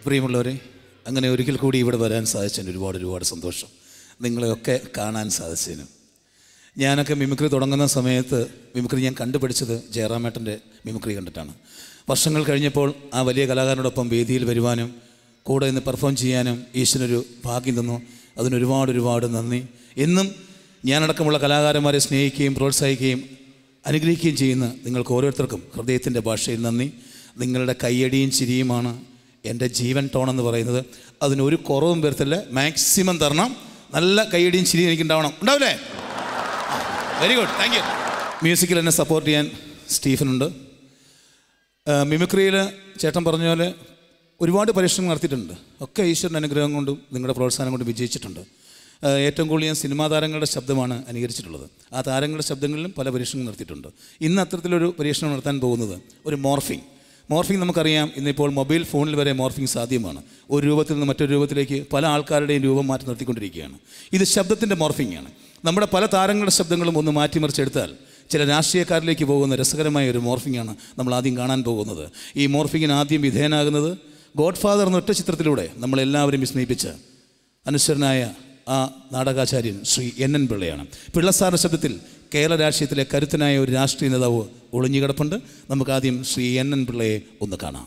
പ്രിയമുള്ളവരെ അങ്ങനെ ഒരിക്കൽ കൂടി ഇവിടെ വരാൻ സാധിച്ചതിന് ഒരുപാട് ഒരുപാട് സന്തോഷം നിങ്ങളെയൊക്കെ കാണാൻ സാധിച്ചതിനും ഞാനൊക്കെ മിമിക്രി തുടങ്ങുന്ന സമയത്ത് മിമിക്രി ഞാൻ കണ്ടുപിടിച്ചത് ജയറാമേട്ടൻ്റെ മിമിക്രി കണ്ടിട്ടാണ് വർഷങ്ങൾ കഴിഞ്ഞപ്പോൾ ആ വലിയ കലാകാരനോടൊപ്പം വേദിയിൽ വരുവാനും കൂടെ നിന്ന് പെർഫോം ചെയ്യാനും ഈശ്വരനൊരു ഭാഗ്യം തന്നു അതിന് ഒരുപാട് ഒരുപാട് നന്ദി എന്നും ഞാനടക്കമുള്ള കലാകാരന്മാരെ സ്നേഹിക്കുകയും പ്രോത്സാഹിക്കുകയും അനുഗ്രഹിക്കുകയും ചെയ്യുന്ന നിങ്ങൾക്ക് ഓരോരുത്തർക്കും ഹൃദയത്തിൻ്റെ ഭാഷയിൽ നന്ദി നിങ്ങളുടെ കയ്യടിയും ചിരിയുമാണ് എൻ്റെ ജീവൻ ടോൺ എന്ന് പറയുന്നത് അതിനൊരു കുറവും വരത്തില്ല മാക്സിമം തരണം നല്ല കയ്യടിയും ചിരിയും എനിക്കുണ്ടാവണം ഉണ്ടാവില്ലേ വെരി ഗുഡ് താങ്ക് യു മ്യൂസിക്കിൽ എന്നെ സപ്പോർട്ട് ചെയ്യാൻ സ്റ്റീഫനുണ്ട് മിമിക്രിയിൽ ചേട്ടൻ പറഞ്ഞ പോലെ ഒരുപാട് പരീക്ഷണങ്ങൾ നടത്തിയിട്ടുണ്ട് ഒക്കെ ഈശ്വരൻ്റെ അനുഗ്രഹം കൊണ്ടും നിങ്ങളുടെ പ്രോത്സാഹനം കൊണ്ടും വിജയിച്ചിട്ടുണ്ട് ആ, ഏറ്റവും കൂടുതൽ ഞാൻ സിനിമാ താരങ്ങളുടെ ശബ്ദമാണ് അനുകരിച്ചിട്ടുള്ളത് ആ താരങ്ങളുടെ ശബ്ദങ്ങളിലും പല പരീക്ഷണങ്ങൾ നടത്തിയിട്ടുണ്ട് ഇന്ന് അത്തരത്തിലൊരു പരീക്ഷണം നടത്താൻ പോകുന്നത് ഒരു മോർഫിംഗ് മോർഫിംഗ് നമുക്കറിയാം ഇന്നിപ്പോൾ മൊബൈൽ ഫോണിൽ വരെ മോർഫിംഗ് സാധ്യമാണ് ഒരു രൂപത്തിൽ നിന്ന് മറ്റൊരു രൂപത്തിലേക്ക് പല ആൾക്കാരുടെയും രൂപം മാറ്റി നിർത്തിക്കൊണ്ടിരിക്കുകയാണ് ഇത് ശബ്ദത്തിൻ്റെ മോർഫിംഗ് ആണ് നമ്മുടെ പല താരങ്ങളുടെ ശബ്ദങ്ങളും ഒന്ന് മാറ്റിമറിച്ചെടുത്താൽ ചില രാഷ്ട്രീയക്കാരിലേക്ക് പോകുന്ന രസകരമായ ഒരു മോർഫിംഗ് ആണ് നമ്മൾ ആദ്യം കാണാൻ പോകുന്നത് ഈ മോർഫിങ്ങിന് ആദ്യം വിധേയനാകുന്നത് ഗോഡ് ഫാദർ എന്ന ഒറ്റ ചിത്രത്തിലൂടെ നമ്മളെല്ലാവരും വിസ്മയിപ്പിച്ച അനുസരനായ ആ നാടകാചാര്യൻ ശ്രീ എൻ എൻ പിള്ളയാണ് പിള്ളസാറിൻ്റെ ശബ്ദത്തിൽ കേരള രാഷ്ട്രീയത്തിലെ കരുത്തനായ ഒരു രാഷ്ട്രീയ നേതാവ് ഒളിഞ്ഞുകിടപ്പുണ്ട് നമുക്ക് ആദ്യം ശ്രീ എൻ എൻ പിള്ളയെ ഒന്ന് കാണാം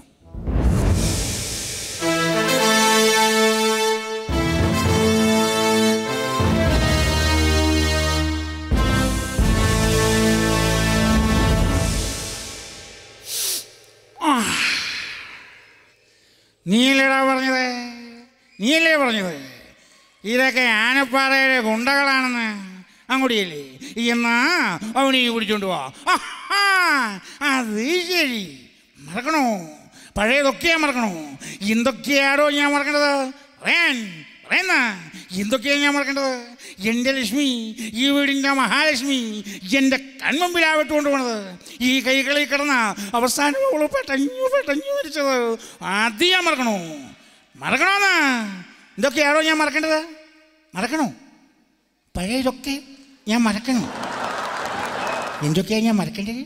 നീയല്ലേടാ പറഞ്ഞത് നീയല്ലേ പറഞ്ഞത് ഇതൊക്കെ ആനപ്പാറയുടെ ഗുണ്ടകളാണെന്ന് അങ്ങോട്ടിയല്ലേ എന്നാ അവനെ പിടിച്ചോണ്ട് പോവാ ആഹാ, അത് ശരി മറക്കണോ പഴയതൊക്കെയാ മറക്കണോ എന്തൊക്കെയാടോ ഞാൻ മറക്കേണ്ടത് പറയാൻ പറയുന്ന എന്തൊക്കെയാണ് ഞാൻ മറക്കേണ്ടത് എൻ്റെ ലക്ഷ്മി ഈ വീടിൻ്റെ മഹാലക്ഷ്മി എൻ്റെ കൺമുമ്പിലാ വിട്ടുകൊണ്ട് പോണത് ഈ കൈകളിൽ കിടന്ന അവസാനം അവള് പെട്ടഞ്ഞു പെട്ടഞ്ഞു മരിച്ചത് അത് ഞാൻ മറക്കണോ മറക്കണോന്ന് എന്തൊക്കെയാണോ ഞാൻ മറക്കേണ്ടത് മറക്കണോ പഴയതൊക്കെ ഞാൻ മറക്കണോ എന്തൊക്കെയാണ് ഞാൻ മറക്കേണ്ടത്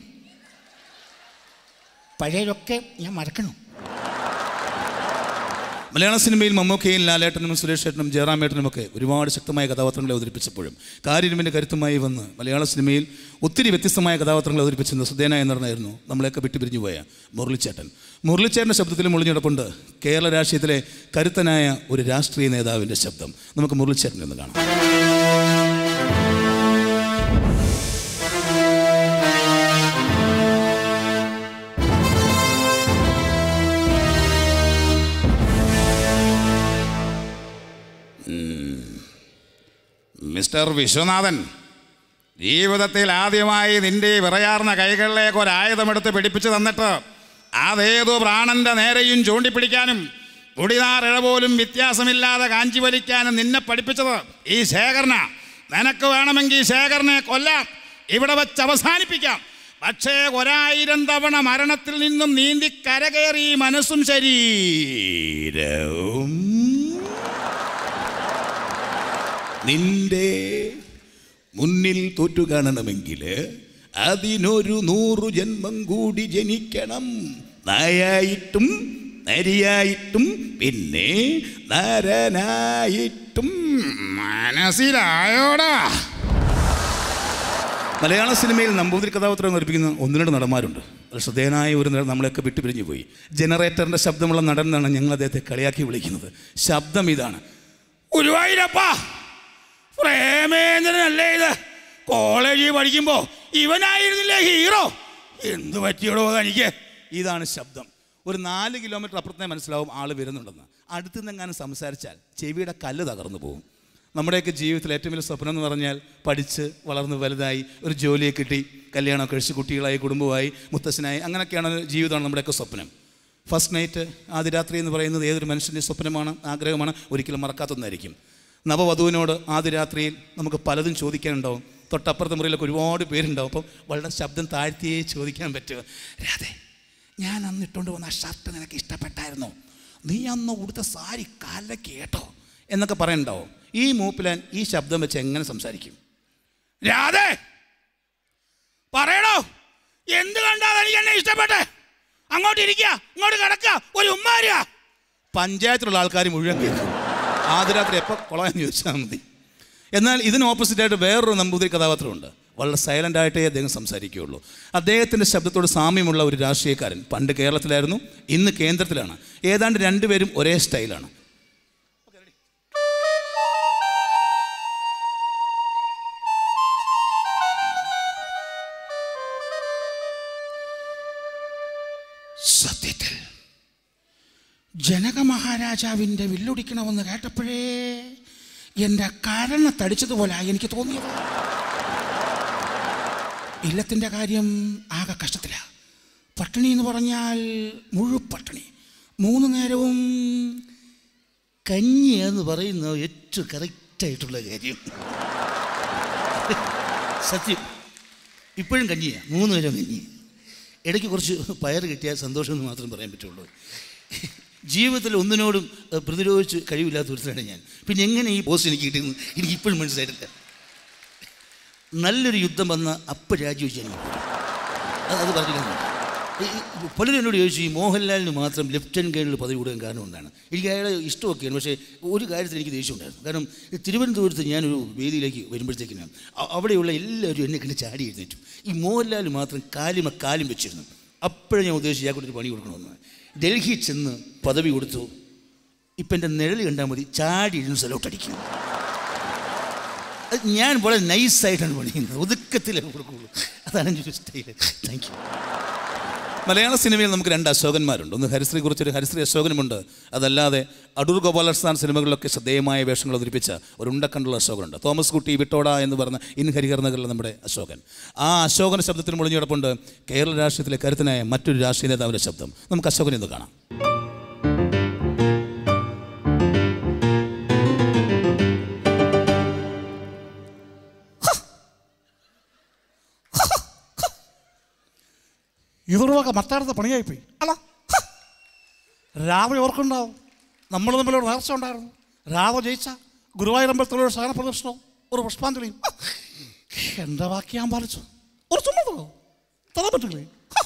പഴയതൊക്കെ ഞാൻ മറക്കണോ മലയാള സിനിമയിൽ മമ്മൂക്കയും ലാലേട്ടനും സുരേഷ് ഏട്ടനും ജയറാമേട്ടനും ഒക്കെ ഒരുപാട് ശക്തമായ കഥാപാത്രങ്ങളെ അവതരിപ്പിച്ചപ്പോഴും കാര്യരുമിൻ്റെ കരുത്തുമായി വന്ന് മലയാള സിനിമയിൽ ഒത്തിരി വ്യത്യസ്തമായ കഥാപാത്രങ്ങൾ അവതരിപ്പിച്ചിരുന്ന സുധേന എന്ന് പറഞ്ഞായിരുന്നു നമ്മളെയൊക്കെ വിട്ടുപിരിഞ്ഞു പോയ മുരളിച്ചേട്ടൻ മുരളിച്ചേട്ടൻ്റെ ശബ്ദത്തിലും ഒളിഞ്ഞിടപ്പുണ്ട് കേരള രാഷ്ട്രീയത്തിലെ കരുത്തനായ ഒരു രാഷ്ട്രീയ നേതാവിൻ്റെ ശബ്ദം നമുക്ക് മുരളിച്ചേട്ടനെ ഒന്ന് കാണാം മിസ്റ്റർ വിശ്വനാഥൻ ജീവിതത്തിൽ ആദ്യമായി നിന്റെ വിറയാർന്ന കൈകളിലേക്ക് ഒരായുധമെടുത്ത് പിടിപ്പിച്ചു തന്നിട്ട് അതേതു പ്രാണന്റെ നേരെയും ചൂണ്ടിപ്പിടിക്കാനും മുടിനാറിഴ പോലും വ്യത്യാസമില്ലാതെ കാഞ്ചി വലിക്കാനും നിന്നെ പഠിപ്പിച്ചത് ഈ ശേഖരന നിനക്ക് വേണമെങ്കിൽ ശേഖരനെ കൊല്ലാം ഇവിടെ വച്ച് അവസാനിപ്പിക്കാം പക്ഷേ ഒരായിരം തവണ മരണത്തിൽ നിന്നും നീന്തി കരകയറി മനസ്സും ശരീരവും നിന്റെ മുന്നിൽ തോറ്റു കാണണമെങ്കിൽ അതിനൊരു നൂറു ജന്മം കൂടി ജനിക്കണം നായായിട്ടും നരിയായിട്ടും പിന്നെ നരനായിട്ടും മനസ്സിലായോടാ മലയാള സിനിമയിൽ നമ്പൂതിരി കഥാപാത്രം അവതരിപ്പിക്കുന്ന ഒന്ന് രണ്ട് നടന്മാരുണ്ട് അത് ശ്രദ്ധേയനായ ഒരു നടൻ നമ്മളെയൊക്കെ വിട്ടുപിരിഞ്ഞു പോയി ജനറേറ്ററിൻ്റെ ശബ്ദമുള്ള നടൻ എന്നാണ് ഞങ്ങൾ അദ്ദേഹത്തെ കളിയാക്കി വിളിക്കുന്നത് ശബ്ദം ഇതാണ് ഗുരുവായൂരപ്പാ പ്രേമേന്ദ്രനല്ലേ ഇത് കോളേജിൽ പഠിക്കുമ്പോ ഇവനായിരുന്നില്ലേ ഹീറോ എന്ത് പറ്റിയോടോ തനിക്ക് ഇതാണ് ശബ്ദം ഒരു നാല് കിലോമീറ്റർ അപ്പുറത്തേ മനസ്സിലാവും ആൾ വരുന്നുണ്ടെന്ന് അടുത്ത് നിന്നെങ്ങാനും സംസാരിച്ചാൽ ചെവിയുടെ കല്ല് തകർന്നു പോകും നമ്മുടെയൊക്കെ ജീവിതത്തിൽ ഏറ്റവും വലിയ സ്വപ്നം എന്ന് പറഞ്ഞാൽ പഠിച്ച് വളർന്ന് വലുതായി ഒരു ജോലിയെ കിട്ടി കല്യാണമൊക്കെ കഴിച്ച് കുട്ടികളായി കുടുംബമായി മുത്തശ്ശനായി അങ്ങനെയൊക്കെയാണ് ജീവിതമാണ് നമ്മുടെയൊക്കെ സ്വപ്നം ഫസ്റ്റ് നൈറ്റ് ആദ്യ രാത്രി എന്ന് പറയുന്നത് ഏതൊരു മനുഷ്യൻ്റെ സ്വപ്നമാണ് ആഗ്രഹമാണ് ഒരിക്കലും മറക്കാത്തതായിരിക്കും നവവധുവിനോട് ആദ്യ രാത്രിയിൽ നമുക്ക് പലതും ചോദിക്കാനുണ്ടാവും തൊട്ടപ്പുറത്തെ മുറിയിലൊക്കെ ഒരുപാട് പേരുണ്ടാവും അപ്പം വളരെ ശബ്ദം താഴ്ത്തിയേ ചോദിക്കാൻ പറ്റുമോ രാധേ ഞാൻ അന്ന് ഇട്ടുകൊണ്ട് വന്ന ആ ഷർട്ട് നിനക്ക് ഇഷ്ടപ്പെട്ടായിരുന്നോ നീ അന്ന് ഉടുത്ത സാരി കാലിലെ കേട്ടോ എന്നൊക്കെ പറയണ്ടാവും ഈ മൂപ്പിലാൻ ഈ ശബ്ദം വെച്ച് എങ്ങനെ സംസാരിക്കും രാധേ പറയണോ എന്ത് കണ്ടാ തനിക്ക് എന്നെ ഇഷ്ടപ്പെട്ടെ അങ്ങോട്ട് ഇരിക്കുക ഇങ്ങോട്ട് കിടക്കുക ഒരു ഉമ്മാരിക പഞ്ചായത്തിലുള്ള ആൾക്കാർ മുഴുവൻ കേൾക്കും ആദ്യ രാത്രി എപ്പോൾ കൊളാന്ന് ചോദിച്ചാൽ മതി എന്നാൽ ഇതിന് ഓപ്പോസിറ്റായിട്ട് വേറൊരു നമ്പൂതിരി കഥാപാത്രമുണ്ട് വളരെ സൈലൻ്റ് ആയിട്ടേ അദ്ദേഹം സംസാരിക്കുകയുള്ളൂ അദ്ദേഹത്തിൻ്റെ ശബ്ദത്തോട് സാമ്യമുള്ള ഒരു രാഷ്ട്രീയക്കാരൻ പണ്ട് കേരളത്തിലായിരുന്നു ഇന്ന് കേന്ദ്രത്തിലാണ് ഏതാണ്ട് രണ്ടുപേരും ഒരേ സ്റ്റൈലാണ് സത്യത്തിൽ ജനക മഹാരാജാവിൻ്റെ വില്ലൊടിക്കണമെന്ന് കേട്ടപ്പോഴേ എൻ്റെ കരണ തടിച്ചതുപോലെ എനിക്ക് തോന്നിയത് ഇല്ലത്തിൻ്റെ കാര്യം ആകെ കഷ്ടത്തിലാണ് പട്ടിണി എന്ന് പറഞ്ഞാൽ മുഴുപട്ടിണി മൂന്ന് നേരവും കഞ്ഞി എന്ന് പറയുന്ന ഏറ്റവും കറക്റ്റായിട്ടുള്ള കാര്യം സത്യം ഇപ്പോഴും കഞ്ഞിയാണ് മൂന്ന് നേരം കഞ്ഞി ഇടയ്ക്ക് കുറച്ച് പയർ കിട്ടിയാൽ സന്തോഷം എന്ന് മാത്രം പറയാൻ പറ്റുള്ളൂ ജീവിതത്തിൽ ഒന്നിനോടും ഏഹ്, പ്രതിരോധിച്ച് കഴിവില്ലാത്ത ഒരുത്തരാണ് ഞാൻ പിന്നെ എങ്ങനെ ഈ പോസ്റ്റ് എനിക്ക് കിട്ടിയെന്ന് എനിക്ക് ഇപ്പോഴും മനസ്സിലായിട്ടില്ല നല്ലൊരു യുദ്ധം വന്ന അപ്പം രാജിവെച്ച് ഞാൻ അത് അത് പറഞ്ഞില്ല ഈ- ഈ പലരും എന്നോട് ചോദിച്ചു ഈ മോഹൻലാലിന് മാത്രം ലെഫ്റ്റനൻറ്റ് കേണൽ പദവി കൊടുക്കാൻ കാരണം എന്താണ് എനിക്ക് അയാളെ ഇഷ്ടമൊക്കെയാണ് പക്ഷേ ഒരു കാര്യത്തിൽ എനിക്ക് ദേഷ്യമുണ്ടായിരുന്നു കാരണം ഈ തിരുവനന്തപുരത്ത് ഞാനൊരു വേദിയിലേക്ക് വരുമ്പോഴത്തേക്കിന് അ- അവിടെയുള്ള എല്ലാവരും എന്നെ കണ്ട് ചാടി എഴുന്നേറ്റു ഈ മോഹൻലാൽ മാത്രം കാലിമ കാലും വെച്ചിരുന്നു അപ്പോഴേ ഞാൻ ഉദ്ദേശിച്ചു ഇയാൾക്കൊരു പണി കൊടുക്കണമെന്ന് ഡൽഹി ചെന്ന് പദവി കൊടുത്തു ഇപ്പം എൻ്റെ നിഴൽ കണ്ടാൽ മതി ചാടി ഇരുന്ന് സ്ഥലോട്ടടിക്കും അത് ഞാൻ വളരെ നൈസായിട്ടാണ് പണിയുന്നത് ഒതുക്കത്തിലേ കൊടുക്കുള്ളൂ അതാണ് എൻ്റെ ഒരു സ്റ്റൈൽ താങ്ക് യു മലയാള സിനിമയിൽ നമുക്ക് രണ്ട് അശോകന്മാരുണ്ട് ഒന്ന് ഹരിശ്രീ കുറിച്ചൊരു ഹരിശ്രീ അശോകനുമുണ്ട് അതല്ലാതെ അടൂർ ഗോപാലസ്ഥാൻ സിനിമകളിലൊക്കെ ശ്രദ്ധേയമായ വേഷങ്ങൾ അവതരിപ്പിച്ച ഒരു ഉണ്ടക്കണ്ടുള്ള അശോകനുണ്ട് തോമസ് കുട്ടി വിട്ടോട എന്ന് പറഞ്ഞ ഇൻ ഹരിഹർ നഗറിലെ നമ്മുടെ അശോകൻ ആ അശോകൻ ശബ്ദത്തിന് മുളിഞ്ഞു കിടപ്പുണ്ട് കേരള രാഷ്ട്രീയത്തിലെ കരുത്തനായ മറ്റൊരു രാഷ്ട്രീയ നേതാവിൻ്റെ ശബ്ദം നമുക്ക് അശോകനെ ഒന്ന് കാണാം ഇതൊരു വക മറ്റാടത്തെ പണിയായിപ്പോയി അല്ല ഹ! രാവിലെ ഓർക്കുണ്ടാവും നമ്മൾ തമ്മിലൊരു നേർച്ച ഉണ്ടായിരുന്നു രാധ ജയിച്ച ഗുരുവായൂരമ്പലത്തിലൊരു ശയന പ്രദർശനവും ഒരു പുഷ്പാഞ്ജലിയും ഹ! എൻ്റെ വാക്ക് ഞാൻ പാലിച്ചു ഒരു ചുമതോ തരാൻ പറ്റില്ലേ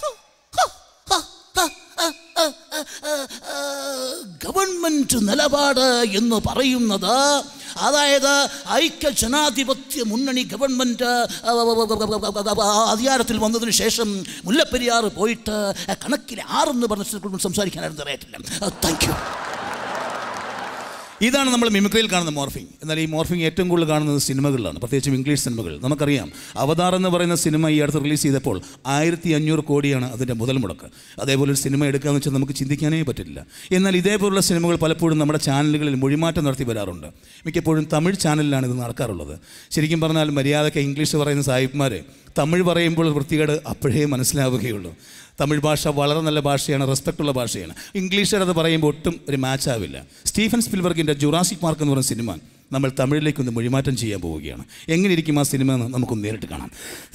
ഗവൺമെൻറ് നിലപാട് എന്ന് പറയുന്നത് അതായത് ഐക്യ ജനാധിപത്യ മുന്നണി ഗവൺമെൻറ് അധികാരത്തിൽ വന്നതിന് ശേഷം മുല്ലപ്പെരിയാർ പോയിട്ട് കണക്കിന് ആറെന്ന് പറഞ്ഞ സംസാരിക്കാനായിരുന്നു അറിയത്തില്ല താങ്ക് യു ഇതാണ് നമ്മൾ മിമിക്രിയിൽ കാണുന്ന മോർഫിംഗ് എന്നാൽ ഈ മോർഫിംഗ് ഏറ്റവും കൂടുതൽ കാണുന്നത് സിനിമകളിലാണ് പ്രത്യേകിച്ചും ഇംഗ്ലീഷ് സിനിമകൾ നമുക്കറിയാം അവതാർ എന്ന് പറയുന്ന സിനിമ ഈ അടുത്ത് റിലീസ് ചെയ്തപ്പോൾ ആയിരത്തി അഞ്ഞൂറ് കോടിയാണ് അതിൻ്റെ മുതൽ മുടക്ക് അതേപോലെ ഒരു സിനിമ എടുക്കാന്ന് വെച്ചാൽ നമുക്ക് ചിന്തിക്കാനേ പറ്റില്ല എന്നാൽ ഇതേപോലുള്ള സിനിമകൾ പലപ്പോഴും നമ്മുടെ ചാനലുകളിൽ മൊഴിമാറ്റം നടത്തി വരാറുണ്ട് മിക്കപ്പോഴും തമിഴ് ചാനലിലാണ് ഇത് നടക്കാറുള്ളത് ശരിക്കും പറഞ്ഞാൽ മര്യാദയ്ക്ക് ഇംഗ്ലീഷ് പറയുന്ന സാഹിബ്മാർ തമിഴ് പറയുമ്പോൾ വൃത്തികേട് അപ്പോഴേ മനസ്സിലാവുകയുള്ളൂ തമിഴ് ഭാഷ വളരെ നല്ല ഭാഷയാണ് റെസ്പെക്റ്റുള്ള ഭാഷയാണ് ഇംഗ്ലീഷുകാർ അത് പറയുമ്പോൾ ഒട്ടും ഒരു മാച്ച് ആവില്ല സ്റ്റീഫൻ സ്പിൽബർഗിൻ്റെ ജുറാസിക് പാർക്ക് എന്ന് പറയുന്ന സിനിമ നമ്മൾ തമിഴിലേക്കൊന്ന് മൊഴിമാറ്റം ചെയ്യാൻ പോവുകയാണ് എങ്ങനെ ഇരിക്കും ആ സിനിമ എന്ന് നമുക്കൊന്ന് നേരിട്ട് കാണാം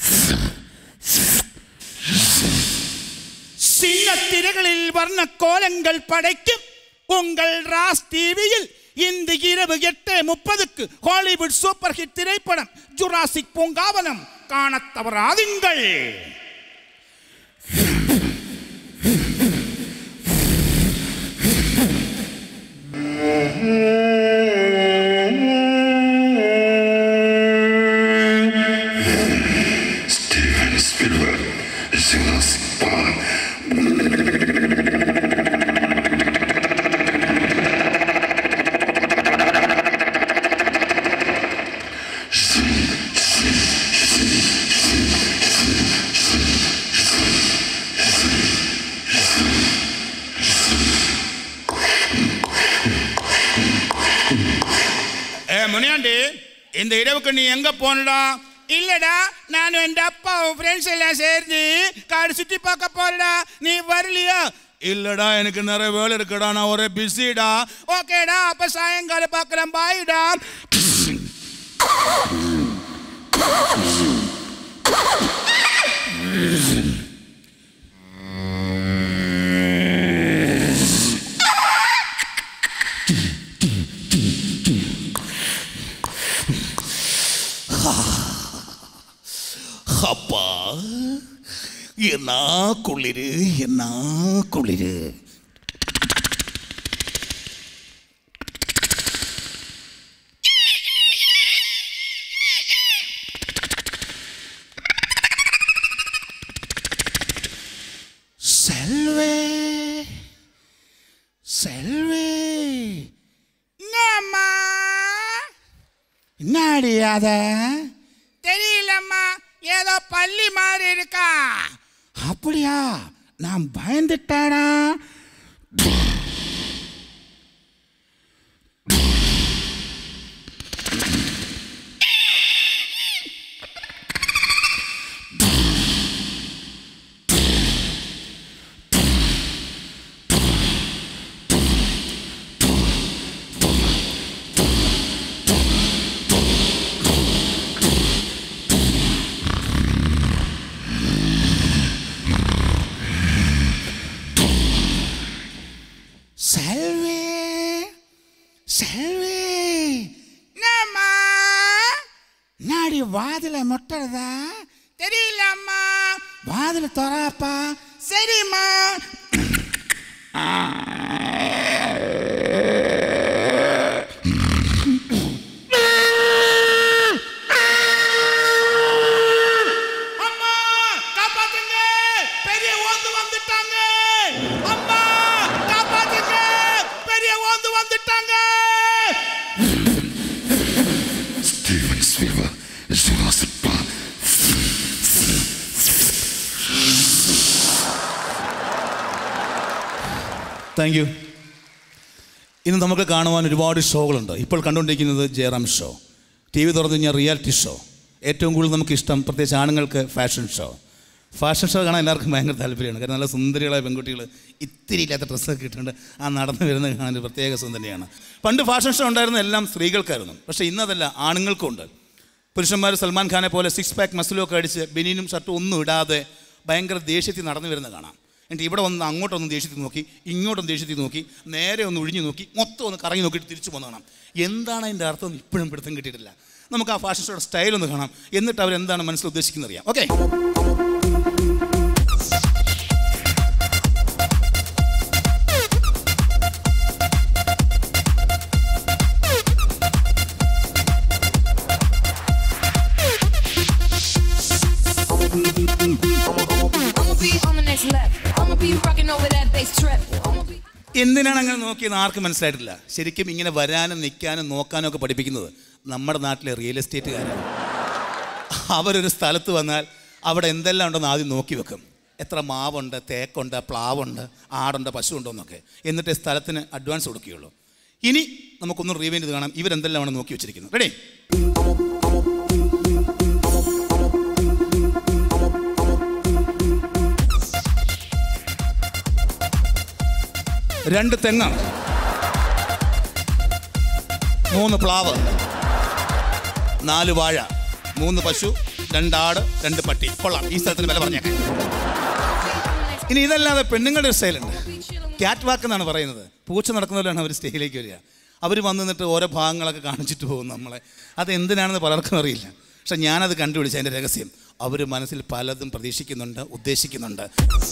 சின்னத்திரைகளில் வர்ண கோலங்கள் படைக்கும் உங்கள் ராஸ் டிவியில் இந்த இரவு எட்டு முப்பதுக்கு ஹாலிவுட் சூப்பர் ஹிட் திரைப்படம் ஜுராசிக் பூங்காவனம் காணத் தவறாதீங்கள் Steven Spielberg, Jurassic Park. ஏ முனியாண்டி இந்த இரவுக்கு நீ எங்க போனடா இல்லடா நானும் என் அப்பாவும் ஃப்ரெண்ட்ஸ் எல்லாம் சேர்ந்து காடு சுற்றி பார்க்க போறடா நீ வரலையா இல்லடா எனக்கு நிறைய வேலை இருக்குடா நான் ஒரே பிஸிடா ஓகேடா அப்ப சாயங்காலம் பார்க்குறேன் பாய்டா அப்பா என்ன குளிரு என்ன குளிரு செல்வி என்னம்மா என்னடி அத தெரியலம்மா ஏதோ பள்ளி மாதிரி இருக்கா அப்படியா நான் பயந்துட்டானா செல்வி செல்வி என்னம்மா நாடி வாதில முட்டுறதா தெரியல அம்மா வாதில தொறாப்பா சரிம்மா அம்மா காப்பாத்துங்க பெரிய ஓந்து வந்துட்டாங்க அம்மா காப்பாத்துங்க பெரிய ஓந்து வந்துட்டாங்க Steven Spielberg, Jurassic Park. Thank you ഇന്ന് നമുക്ക് കാണുവാൻ ഒരുപാട് ഷോകളുണ്ട് ഇപ്പോൾ കണ്ടുകൊണ്ടിരിക്കുന്നത് ജയറാം ഷോ ടി വി തുറന്നു കഴിഞ്ഞാൽ റിയാലിറ്റി ഷോ ഏറ്റവും കൂടുതൽ നമുക്ക് ഇഷ്ടം പ്രത്യേകിച്ച് ആണുങ്ങൾക്ക് ഫാഷൻ ഷോ ഫാഷൻ ഷോ കാണാൻ എല്ലാവർക്കും ഭയങ്കര താല്പര്യമാണ് കാരണം നല്ല സുന്ദരികളായ പെൺകുട്ടികൾ ഇത്തിരി ഇല്ലാത്ത ഡ്രസ്സൊക്കെ ഇട്ടുകൊണ്ട് ആ നടന്നു വരുന്നത് കാണാൻ ഒരു പ്രത്യേക സുന്ദരിയാണ് പണ്ട് ഫാഷൻ ഷോ ഉണ്ടായിരുന്ന എല്ലാം സ്ത്രീകൾക്കായിരുന്നു പക്ഷേ ഇന്നതല്ല ആണുങ്ങൾക്കും ഉണ്ട് പുരുഷന്മാർ സൽമാൻ ഖാനെ പോലെ സിക്സ് പാക്ക് മസിലൊക്കെ അടിച്ച് ബനിയനും ഷർട്ടും ഒന്നും ഇടാതെ ഭയങ്കര ദേഷ്യത്തിൽ നടന്നു വരുന്നത് കാണാം എന്നിട്ട് ഇവിടെ വന്ന് അങ്ങോട്ടൊന്ന് ദേഷ്യത്തിൽ നോക്കി ഇങ്ങോട്ടൊന്ന് ദേഷ്യത്തിൽ നോക്കി നേരെ ഒന്ന് ഒഴിഞ്ഞു നോക്കി മൊത്തം ഒന്ന് കറങ്ങി നോക്കിയിട്ട് തിരിച്ചു പോകുന്ന കാണാം എന്താണ് അതിൻ്റെ അർത്ഥം എന്ന് ഇപ്പോഴും പിടുത്തം കിട്ടിയിട്ടില്ല നമുക്ക് ആ ഫാഷൻ ഷോയുടെ സ്റ്റൈൽ ഒന്ന് കാണാം എന്നിട്ട് അവരെന്താണ് മനസ്സിൽ ഉദ്ദേശിക്കുന്നത് അറിയാം okay I'ma be on the next lap. I'ma be rocking over that bass trap. I'ma be. എന്തിനാണ് അങ്ങനെ നോക്കിയെന്ന് ആർക്കും മനസ്സിലായിട്ടില്ല ശരിക്കും ഇങ്ങനെ വരാനും നിൽക്കാനും നോക്കാനും ഒക്കെ പഠിപ്പിക്കുന്നത് നമ്മുടെ നാട്ടിലെ റിയൽ എസ്റ്റേറ്റുകാരാണ് അവരൊരു സ്ഥലത്ത് വന്നാൽ അവിടെ എന്തെല്ലാം ഉണ്ടെന്ന് ആദ്യം നോക്കി വെക്കും എത്ര മാവുണ്ട് തേക്കുണ്ട് പ്ലാവുണ്ട് ആടുണ്ട് പശുവുണ്ടോ എന്നൊക്കെ എന്നിട്ട് സ്ഥലത്തിന് അഡ്വാൻസ് കൊടുക്കുകയുള്ളൂ ഇനി നമുക്കൊന്ന് റീവൈൻഡ് ചെയ്ത് കാണാം ഇവരെന്തെല്ലാമാണ് നോക്കി വെച്ചിരിക്കുന്നത് റെഡി രണ്ട് തെങ്ങ് മൂന്ന് പ്ലാവ് നാല് വാഴ മൂന്ന് പശു രണ്ടാട് രണ്ട് പട്ടി കൊള്ളാം ഈ സ്ഥലത്തിന് വില പറഞ്ഞേക്കാം ഇനി ഇതല്ലാതെ പെണ്ണുങ്ങളുടെ ഒരു സ്റ്റൈലുണ്ട് ക്യാറ്റ് വാക്ക് എന്നാണ് പറയുന്നത് പൂച്ച നടക്കുന്നവരാണ് അവർ സ്റ്റേജിലേക്ക് വരിക അവർ വന്ന് നിന്നിട്ട് ഓരോ ഭാഗങ്ങളൊക്കെ കാണിച്ചിട്ട് പോകും നമ്മളെ അത് എന്തിനാണെന്ന് പലർക്കും അറിയില്ല പക്ഷെ ഞാനത് കണ്ടുപിടിച്ച അതിൻ്റെ രഹസ്യം അവർ മനസ്സിൽ പലതും പ്രതീക്ഷിക്കുന്നുണ്ട് ഉദ്ദേശിക്കുന്നുണ്ട്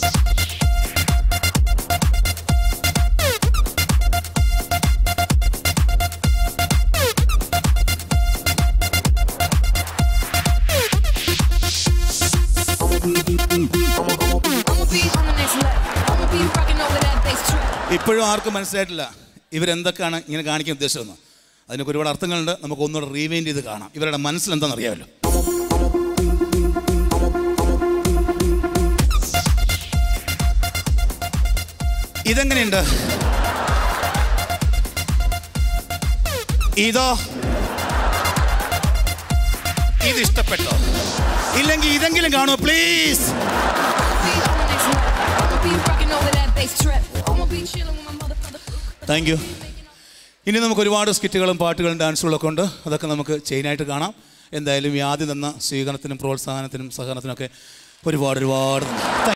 I'ma be on the next lap. I'ma be rocking over that bass trap. ഇപ്പോഴും ആർക്കും മനസ്സിലായിട്ടില്ല ഇവരെന്തൊക്കെയാണ് ഇങ്ങനെ കാണിക്കാൻ ഉദ്ദേശമെന്ന് അതിനൊക്കെ ഒരുപാട് അർത്ഥങ്ങളുണ്ട് നമുക്ക് ഒന്നുകൂടെ റീവൈൻഡ് ചെയ്ത് കാണാം ഇവരുടെ മനസ്സിൽ എന്താണെന്ന് അറിയാമല്ലോ ഇതെങ്ങനെയുണ്ട് ഇതോ ഇത് ഇഷ്ടപ്പെട്ടോ ഇല്ലെങ്കിൽ ഇതെങ്കിലും കാണുമോ please Be on the next lap. I'ma be rocking over that bass trap. I'ma be chilling with my mother. Thank you ഇനി നമുക്ക് ഒരുപാട് സ്കിറ്റുകളും പാട്ടുകളും ഡാൻസുകളും ഒക്കെ ഉണ്ട് അതൊക്കെ നമുക്ക് ചെയിനായിട്ട് കാണാം എന്തായാലും ഈ ആദ്യം തന്ന സ്വീകരണത്തിനും പ്രോത്സാഹനത്തിനും സഹകരണത്തിനൊക്കെ ഒരുപാട് ഒരുപാട് നന്ദി.